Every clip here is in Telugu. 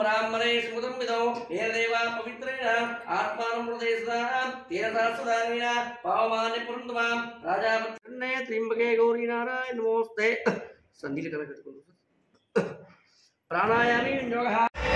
బ్రాహ్మణే స్మృతం విదౌ ఏ దేవా పవిత్రేణ ఆత్మానం హృదయసదాం తేన సహస్రదానిన పావమాని పురుందమాం రాజాపత్రన్నే త్రింబకే గౌరీ నారాయణ నమోస్తే సంధిలు కనకట్టుకుంటు ప్రాణాయామి యోగ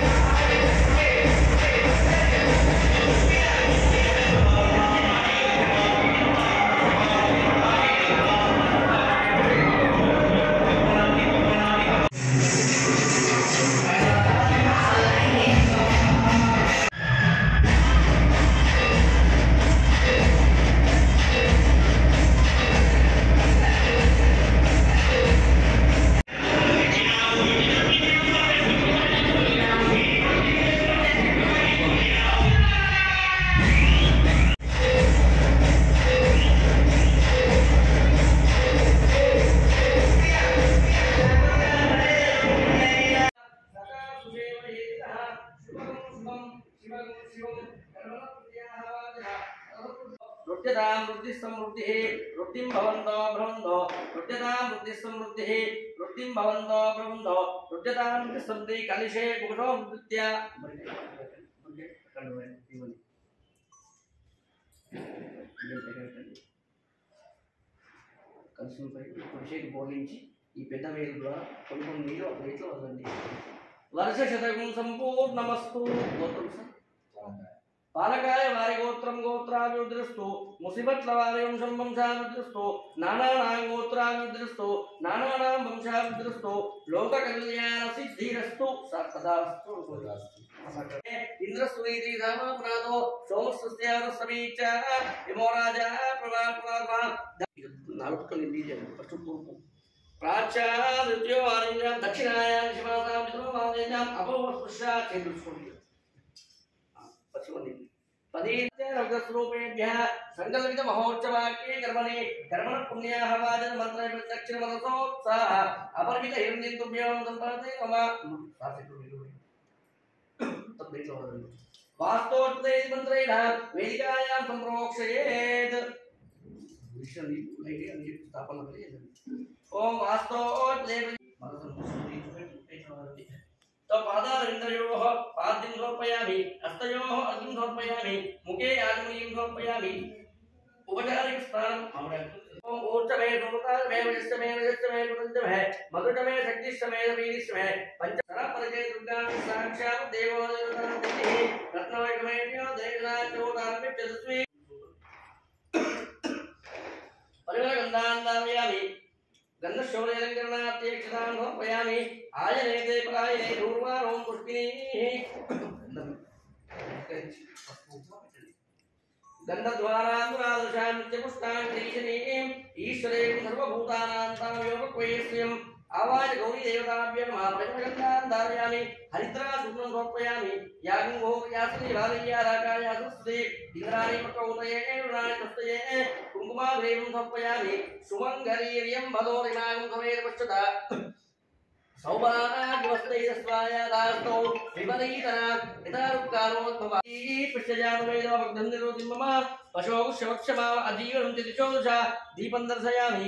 రుద్యతాం వృద్ధి సమృద్ధి వృద్ధిం భవంతో భ్రవంతో రుద్యతాం వృద్ధి సమృద్ధి వృద్ధిం భవంతో భ్రవంతో రుద్యతాం వృద్ధి సమృద్ధి కలిశే ముఖో నృత్య కలిసిపై అభిషేకం బోధించి ఈ పెద్ద వేలు ద్వారా కొన్ని కొన్ని నీళ్ళు ఒక రేట్లో వదండి వర్ష శతకం సంపూర్ణమస్తు గోత్రం సార్ పాలకాయ వారి గోత్రం గోత్రాభివృద్ధిస్తూ ముసిబట్ల వారి వంశం వంశాభివృద్ధిస్తూ నానానాం గోత్రాభివృద్ధిస్తూ నానానాం వంశాభివృద్ధిస్తూ లోక కళ్యాణ సిద్ధిరస్తు సదాస్తు ఇంద్రస్వీతి ధామాపునాథో సోమస్యాన సమీచ విమో రాజా ప్రమాణ నాలుగు నిండి ఫస్ట్ పూర్వం ప్రాచ్యాద్యోవారింజాం దక్షిణాయాం శివాసాం విద్రోవాదేజాం అపవస్పృశ కేంద్రస్వామి పశ్చిమంది పదీర్ఘస్వరూపేభ్య సంకల్పిత మహోత్సవాక్యే కర్మణి కర్మణ పుణ్యాహ వాచన మంత్ర దక్షిణ మనసోత్సాహ అపరిమిత హిరణ్యంతుభ్యం సంపాదతే మమ వాస్తోత్తే మంత్రేణ వేదికాయాం సంప్రోక్షయేత్ విషయం స్థాపన కలిగింది ఓం వాస్తోత్తే तो पादारविन्दयोः पाद्यं समर्पयामि हस्तयोः अर्घ्यं समर्पयामि मुखे आग्नेयं समर्पयामि उपचारिकस्नानम् ॐ ऊर्जमे सुमृतामे वजस्मे रजस्मे कुटञ्जमे मधुटमे शक्तिष्टमे वीरिष्टमे पञ्चतरपरिचय दुर्गाणि साक्षात् देवो देवतान्तिः रत्नवैकमेण्यो देवनाचोदानमि चतुस्वी परिमलगन्धान् धारयामि गन्धशौर्यलङ्करणात्यक्षतां समर्पयामि आयने परायणे दूर्वारों पुष्टिनीः गन्धद्वारान्तरादृशां नित्यपुष्टां क्रीशनीं ईश्वरेण सर्वभूतानां तामयोगक्वयस्यम् आवाज गौरी देवताभ्यो नमः प्रजगन्धान् धारयामि हरिद्रा शुक्लं समर्पयामि यागं भोगयासनि भागय्याराकाया सुस्ते इन्द्राणि प्रकौतये रुणानि तस्तये कुङ्कुमाग्रेवं समर्पयामि सुमङ्गरीर्यं भदोरिमागं समेत पश्यता सौभाग्यवस्तैरस्वायादास्तौ विपरीतना यथारुक्कारोद्भवा पृष्ठजानुवेदो भग्नं निरोधि मम पशोः शवक्षमाव अजीवनं च दिशोदशा दीपं दर्शयामि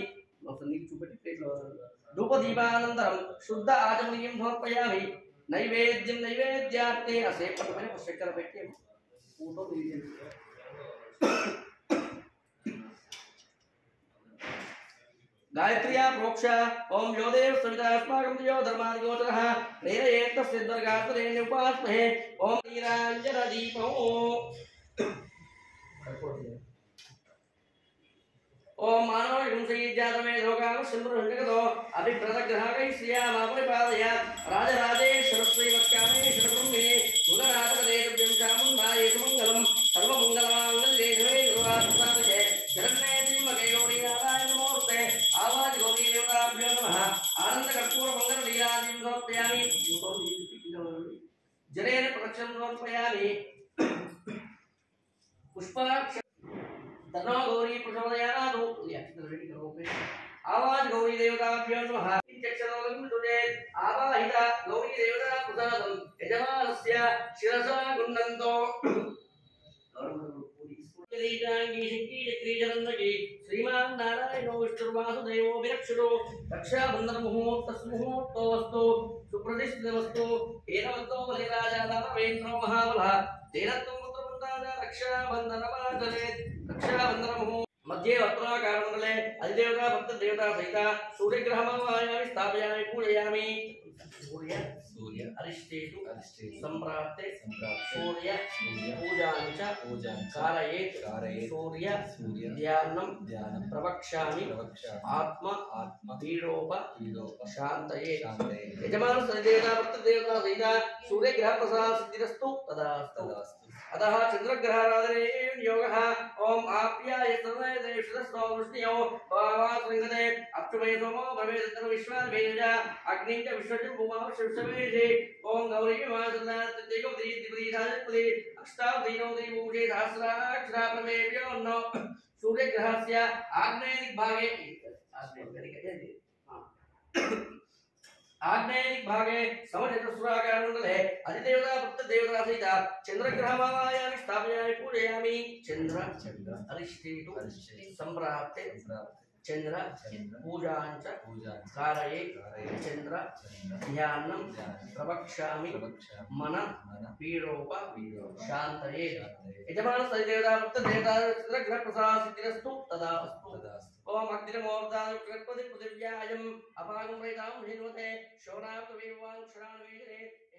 धूपदीपानन्तरं शुद्ध आचमनीयं समर्पयामि नैवेद्यं नैवेद्यार्थे असे पटमने पुष्करपेट्यं ऊटो गायत्र्या प्रोक्ष ओम यो देव सविता अस्माकं यो धर्मादिगोचरः प्रेरयेत् तस्य द्वर्गात्रेण उपास्महे ओम नीराञ्जनदीपो ओम मानव हिंसयीजातमे लोकाः सिंहृङ्गतो अभिप्रतग्रहाकै श्रियामापरिपादय राजराजेश्वरश्रीवत्कामेश्वरब्रह्मिणे सुगनाथपदेव्यं चामुण्डाये सुमङ्गलं सर्वमङ्गलमाङ्गल्ये शिवे गुरुवासुसादये शरण्ये त्र्यम्बके गौरी नारायणमूर्ते आवाज गौरी देवताभ्यो नमः आनन्दकर्पूरमङ्गललीलादिं समर्पयामि जलेन प्रदक्षिणं समर्पयामि पुष्पाक्ष धनो गौरी प्रचोदयातु रेडी करो पे आवाज गौरी देवताभ्यो नमः चक्षरोगं तुजे आवाहिता गौरी देवता प्रसादं यजमानस्य शिरसा गुण्डन्तो श्रीमान् नारायणो विष्णुर्वासुदेवो विरक्षितो रक्षाबन्धनमुहूर्तस्मुहूर्तो वस्तु సుప్రతిష్ఠితమస్తు ఏనవంతో బలిరాజాదానవేంద్రో మహాబల తేనత్వం పుత్రవంతాజ రక్షాబంధనమాచలే రక్షాబంధనము మధ్యే వర్తమాకారమండలే అధిదేవతా భక్త దేవతా సహిత సూర్యగ్రహమాయామి స్థాపయామి పూజయామి సూర్య సూర్య అరిష్టేషు అధిష్ఠేషు సంప్రాప్తే సంప్రాప్తే సూర్య సూర్య పూజాంచ పూజాంచ కారయేత్ కారయేత్ సూర్య సూర్య ధ్యానం ధ్యానం ప్రవక్ష్యామి ప్రవక్ష్యామి ఆత్మ ఆత్మ పీడోప పీడోప శాంతయే శాంతయే యజమాన సదేవతా భక్త దేవతా సహిత సూర్యగ్రహ ప్రసాద సిద్ధిరస్తు తదాస్తు తదాస్తు अतः चंद्रग्रहाराधने योगः ओम आप्याय सर्वय देवशतस्व वृष्ण्यो भावा संगते अप्तुमय सोमो भवेत् तत्र विश्वान् भेज अग्निं च विश्वजं भूमाव शिवसवेजे ओम गौरी मासदातेको दीप्तिपदीधाजपदे अष्टावदीनोदय पूजे सहस्राक्षरा प्रमेभ्यो नो सूर्यग्रहस्य आग्नेयदिग्भागे आग्नेयदिग्भागे आग्नेयदिग्भागे समचतुस्राकारमण्डले अधिदेवता भक्तदेवता सहित चन्द्रग्रहमायामि स्थापयामि पूजयामि चन्द्र చంద్ర अरिष्टेतु అరిష్ఠేషు सम्प्राप्ते సంప్రాప్తే चन्द्र చంద్ర पूजाञ्च పూజాంచ कारये కారయేత్ चन्द्र చంద్ర ध्यानं ధ్యానం प्रवक्ष्यामि ప్రవక్ష్యామి मन మన पीडोप పీడోప शान्तये శాంతయే यजमान सहिदेवता भक्तदेवता चन्द्रग्रह प्रसाद सिद्धिरस्तु तदास्तु తదాస్తు ओम अग्निमोर्दाय गणपति पृथिव्यायम् अपागं वैदां हिन्वते शोणाप्त वीर्वान् क्षणान् वीजने